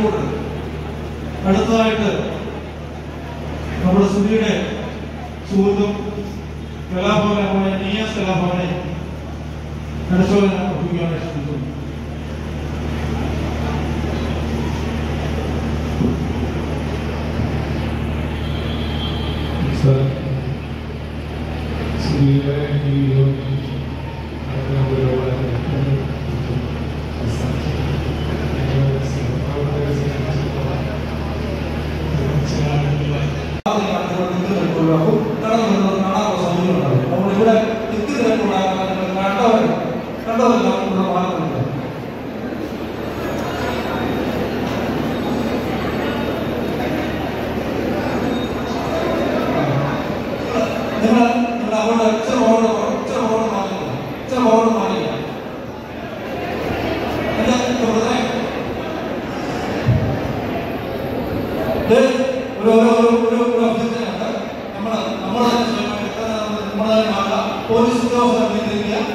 കൂട്ടർ അടുത്തതായിട്ട് നമ്മുടെ സുധിയുടെ സുഹൃത്തും കലാഭവനെ ടി എസ് കലാഭവനെ അനുശോചന ഒപ്പിക്കാനായി ശ്രമിക്കുന്നു സർ സുധീരെ ഈ യോഗി ഇവിടെ കണ്ടവർ കണ്ടവരെല്ലാം ഇവിടെ മാറുന്നുണ്ട് നിങ്ങൾ നിങ്ങൾ അവിടെ ഇച്ചിരി മോളോട് ഇച്ചിരി മോളോട് മാറില്ല ഇച്ചിരി മോളോട് മാറില്ല എന്റെ സുഹൃത്തിനെ ഇത് ഒരു ഒരു ഒരു ഒരു ഒരു അഭ്യർത്ഥനയുണ്ട് നമ്മൾ നമ്മൾ തന്നെ സ്വയം നമ്മൾ തന്നെ മാറുക പോലീസ് ഉദ്യോഗസ്ഥർ അഭ്യർത്ഥിക്കുക